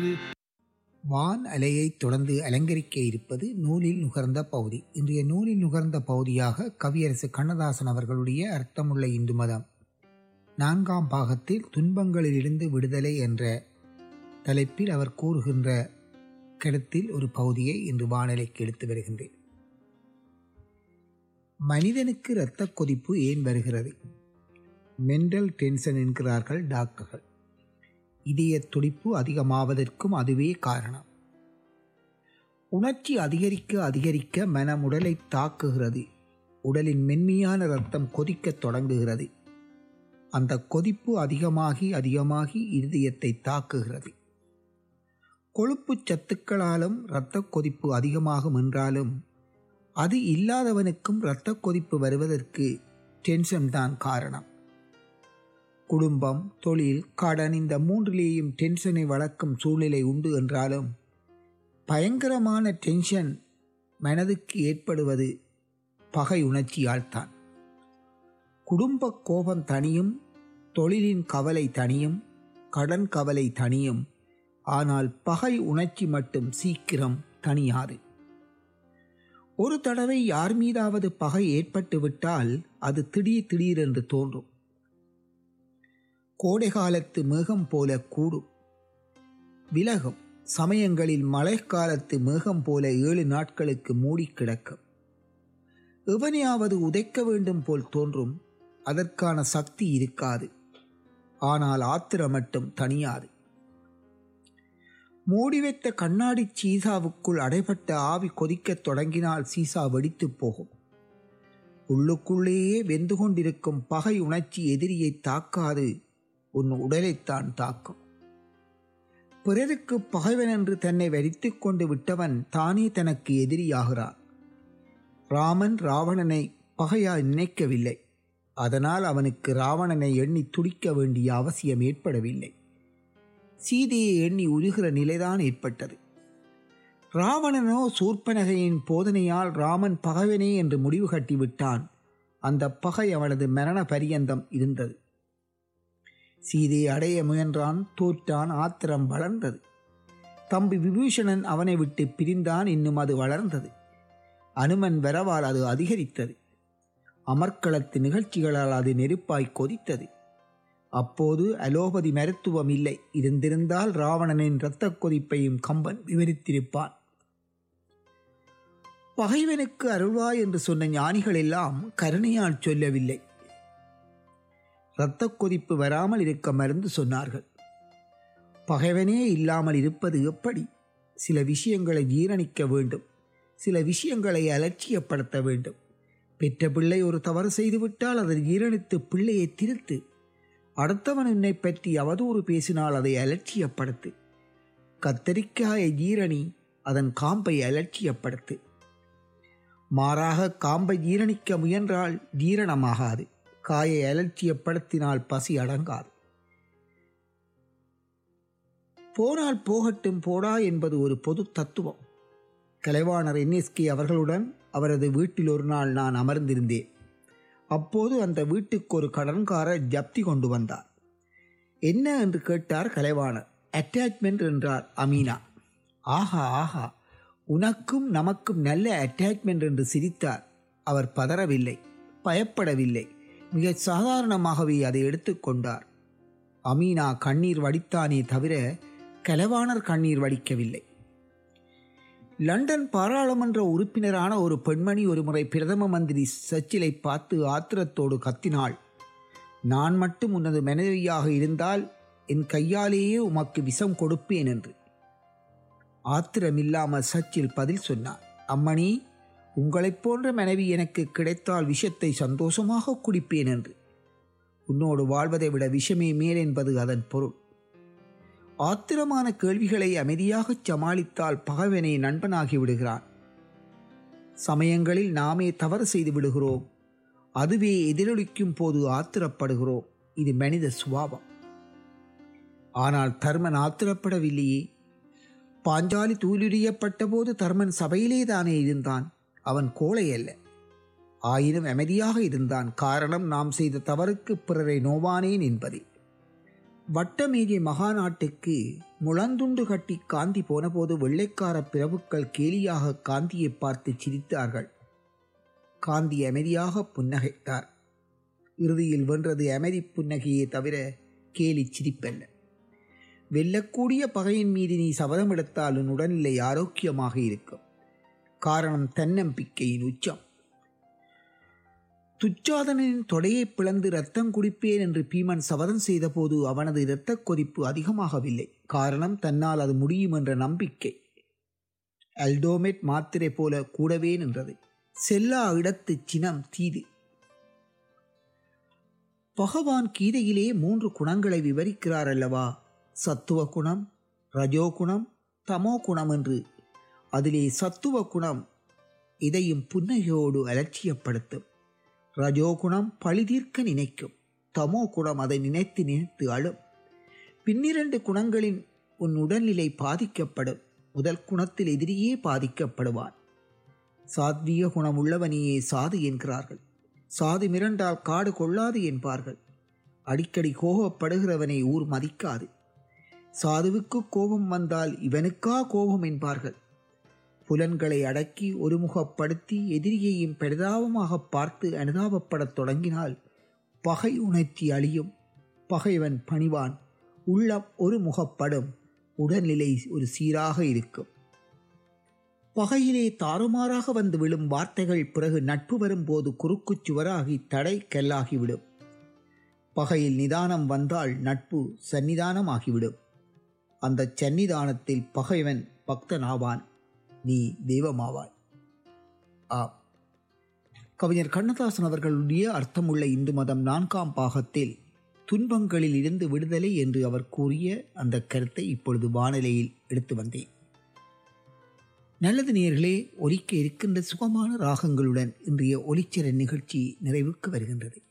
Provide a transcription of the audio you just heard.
வான் அலையை தொடர்ந்து அலங்கரிக்க இருப்பது நூலில் நுகர்ந்த பகுதி இன்றைய நூலில் நுகர்ந்த பகுதியாக கவியரசு கண்ணதாசன் அவர்களுடைய அர்த்தமுள்ள இந்து மதம் நான்காம் பாகத்தில் துன்பங்களிலிருந்து விடுதலை என்ற தலைப்பில் அவர் கூறுகின்ற கருத்தில் ஒரு பகுதியை இன்று வானிலைக்கு எடுத்து வருகின்றேன் மனிதனுக்கு இரத்த கொதிப்பு ஏன் வருகிறது மென்டல் டென்ஷன் என்கிறார்கள் டாக்டர்கள் இதய துடிப்பு அதிகமாவதற்கும் அதுவே காரணம் உணர்ச்சி அதிகரிக்க அதிகரிக்க மனம் உடலை தாக்குகிறது உடலின் மென்மையான இரத்தம் கொதிக்கத் தொடங்குகிறது அந்த கொதிப்பு அதிகமாகி அதிகமாகி இருதயத்தை தாக்குகிறது கொழுப்பு சத்துக்களாலும் இரத்த கொதிப்பு அதிகமாகும் என்றாலும் அது இல்லாதவனுக்கும் இரத்த கொதிப்பு வருவதற்கு டென்ஷன் தான் காரணம் குடும்பம் தொழில் கடன் இந்த மூன்றிலேயும் டென்ஷனை வளர்க்கும் சூழ்நிலை உண்டு என்றாலும் பயங்கரமான டென்ஷன் மனதுக்கு ஏற்படுவது பகை உணர்ச்சியால் தான் குடும்ப கோபம் தனியும் தொழிலின் கவலை தனியும் கடன் கவலை தனியும் ஆனால் பகை உணர்ச்சி மட்டும் சீக்கிரம் தனியாது ஒரு தடவை யார் மீதாவது பகை ஏற்பட்டு விட்டால் அது திடீர் திடீரென்று தோன்றும் கோடை காலத்து மேகம் போல கூடும் விலகும் சமயங்களில் மழைக்காலத்து மேகம் போல ஏழு நாட்களுக்கு மூடி கிடக்கும் எவனையாவது உதைக்க வேண்டும் போல் தோன்றும் அதற்கான சக்தி இருக்காது ஆனால் ஆத்திரம் மட்டும் தனியாது மூடி வைத்த கண்ணாடி சீசாவுக்குள் அடைபட்ட ஆவி கொதிக்கத் தொடங்கினால் சீசா வெடித்து போகும் உள்ளுக்குள்ளேயே வெந்து கொண்டிருக்கும் பகை உணர்ச்சி எதிரியை தாக்காது உன் உடலைத்தான் தாக்கும் பிறருக்கு பகைவன் என்று தன்னை வரித்துக் கொண்டு விட்டவன் தானே தனக்கு எதிரியாகிறான் ராமன் ராவணனை பகையாய் நினைக்கவில்லை அதனால் அவனுக்கு ராவணனை எண்ணி துடிக்க வேண்டிய அவசியம் ஏற்படவில்லை சீதையை எண்ணி உருகிற நிலைதான் ஏற்பட்டது ராவணனோ சூர்பனகையின் போதனையால் ராமன் பகைவனே என்று முடிவு கட்டிவிட்டான் அந்த பகை அவனது மரண பரியந்தம் இருந்தது சீதையை அடைய முயன்றான் தோற்றான் ஆத்திரம் வளர்ந்தது தம்பி விபூஷணன் அவனை விட்டு பிரிந்தான் இன்னும் அது வளர்ந்தது அனுமன் வரவால் அது அதிகரித்தது அமர்க்களத்து நிகழ்ச்சிகளால் அது நெருப்பாய் கொதித்தது அப்போது அலோபதி மருத்துவம் இல்லை இருந்திருந்தால் ராவணனின் இரத்த கொதிப்பையும் கம்பன் விவரித்திருப்பான் பகைவனுக்கு அருள்வாய் என்று சொன்ன ஞானிகள் எல்லாம் கருணையால் சொல்லவில்லை இரத்த கொதிப்பு வராமல் இருக்க மருந்து சொன்னார்கள் பகைவனே இல்லாமல் இருப்பது எப்படி சில விஷயங்களை ஜீரணிக்க வேண்டும் சில விஷயங்களை அலட்சியப்படுத்த வேண்டும் பெற்ற பிள்ளை ஒரு தவறு செய்துவிட்டால் அதை ஜீரணித்து பிள்ளையை திருத்து அடுத்தவன் உன்னை பற்றி அவதூறு பேசினால் அதை அலட்சியப்படுத்து கத்தரிக்காயை ஜீரணி அதன் காம்பை அலட்சியப்படுத்து மாறாக காம்பை ஜீரணிக்க முயன்றால் ஜீரணமாகாது காயை அலட்சியப்படுத்தினால் பசி அடங்காது போனால் போகட்டும் போடா என்பது ஒரு பொது தத்துவம் கலைவாணர் என்எஸ்கே அவர்களுடன் அவரது வீட்டில் ஒரு நாள் நான் அமர்ந்திருந்தேன் அப்போது அந்த வீட்டுக்கு ஒரு கடன்காரர் ஜப்தி கொண்டு வந்தார் என்ன என்று கேட்டார் கலைவாணர் அட்டாச்மெண்ட் என்றார் அமீனா ஆஹா ஆஹா உனக்கும் நமக்கும் நல்ல அட்டாச்மெண்ட் என்று சிரித்தார் அவர் பதறவில்லை பயப்படவில்லை மிக சாதாரணமாகவே அதை எடுத்துக்கொண்டார் அமீனா கண்ணீர் வடித்தானே தவிர கலவாணர் கண்ணீர் வடிக்கவில்லை லண்டன் பாராளுமன்ற உறுப்பினரான ஒரு பெண்மணி ஒருமுறை பிரதம மந்திரி சச்சிலை பார்த்து ஆத்திரத்தோடு கத்தினாள் நான் மட்டும் உனது மனைவியாக இருந்தால் என் கையாலேயே உமக்கு விஷம் கொடுப்பேன் என்று ஆத்திரமில்லாமல் சச்சில் பதில் சொன்னார் அம்மணி உங்களைப் போன்ற மனைவி எனக்கு கிடைத்தால் விஷத்தை சந்தோஷமாக குடிப்பேன் என்று உன்னோடு வாழ்வதை விட விஷமே மேல் என்பது அதன் பொருள் ஆத்திரமான கேள்விகளை அமைதியாகச் சமாளித்தால் பகைவனை நண்பனாகி விடுகிறான் சமயங்களில் நாமே தவறு செய்து விடுகிறோம் அதுவே எதிரொலிக்கும் போது ஆத்திரப்படுகிறோம் இது மனித சுபாவம் ஆனால் தர்மன் ஆத்திரப்படவில்லையே பாஞ்சாலி தூளுரியப்பட்ட போது தர்மன் சபையிலே தானே இருந்தான் அவன் கோழை அல்ல ஆயினும் அமைதியாக இருந்தான் காரணம் நாம் செய்த தவறுக்கு பிறரை நோவானேன் என்பதே வட்டமேஜை மகாநாட்டுக்கு முழந்துண்டு கட்டி காந்தி போனபோது வெள்ளைக்கார பிரபுக்கள் கேலியாக காந்தியை பார்த்து சிரித்தார்கள் காந்தி அமைதியாக புன்னகைத்தார் இறுதியில் வென்றது அமைதி புன்னகையே தவிர கேலி சிரிப்பல்ல வெல்லக்கூடிய பகையின் மீது நீ சபதம் எடுத்தால் உன் உடல்நிலை ஆரோக்கியமாக இருக்கும் காரணம் தன்னம்பிக்கையின் உச்சம் துச்சாதனின் தொடையை பிளந்து ரத்தம் குடிப்பேன் என்று பீமன் சபதம் செய்தபோது அவனது இரத்தக் கொதிப்பு அதிகமாகவில்லை காரணம் தன்னால் அது முடியும் என்ற நம்பிக்கை அல்டோமெட் மாத்திரை போல கூடவே நின்றது செல்லா இடத்து சினம் தீது பகவான் கீதையிலே மூன்று குணங்களை விவரிக்கிறார் அல்லவா சத்துவ குணம் ரஜோ குணம் தமோ குணம் என்று அதிலே சத்துவ குணம் இதையும் புன்னகையோடு அலட்சியப்படுத்தும் ரஜோகுணம் பழிதீர்க்க நினைக்கும் தமோ குணம் அதை நினைத்து நினைத்து அழும் பின்னிரண்டு குணங்களின் உன் உடல்நிலை பாதிக்கப்படும் முதல் குணத்தில் எதிரியே பாதிக்கப்படுவான் சாத்வீக குணம் உள்ளவனையே சாது என்கிறார்கள் சாது மிரண்டால் காடு கொள்ளாது என்பார்கள் அடிக்கடி கோபப்படுகிறவனை ஊர் மதிக்காது சாதுவுக்கு கோபம் வந்தால் இவனுக்கா கோபம் என்பார்கள் புலன்களை அடக்கி ஒருமுகப்படுத்தி எதிரியையும் பரிதாபமாக பார்த்து அனுதாபப்படத் தொடங்கினால் பகை உணர்ச்சி அழியும் பகைவன் பணிவான் உள்ளம் ஒரு முகப்படும் உடல்நிலை ஒரு சீராக இருக்கும் பகையிலே தாறுமாறாக வந்து விழும் வார்த்தைகள் பிறகு நட்பு வரும்போது குறுக்குச் சுவராகி தடை கல்லாகிவிடும் பகையில் நிதானம் வந்தால் நட்பு சன்னிதானமாகிவிடும் அந்த சன்னிதானத்தில் பகைவன் பக்தனாவான் நீ தெய்வமாவாய் ஆம் கவிஞர் கண்ணதாசன் அவர்களுடைய அர்த்தமுள்ள இந்து மதம் நான்காம் பாகத்தில் துன்பங்களில் இருந்து விடுதலை என்று அவர் கூறிய அந்த கருத்தை இப்பொழுது வானிலையில் எடுத்து வந்தேன் நல்லது நேர்களே ஒலிக்க இருக்கின்ற சுகமான ராகங்களுடன் இன்றைய ஒலிச்சர நிகழ்ச்சி நிறைவுக்கு வருகின்றது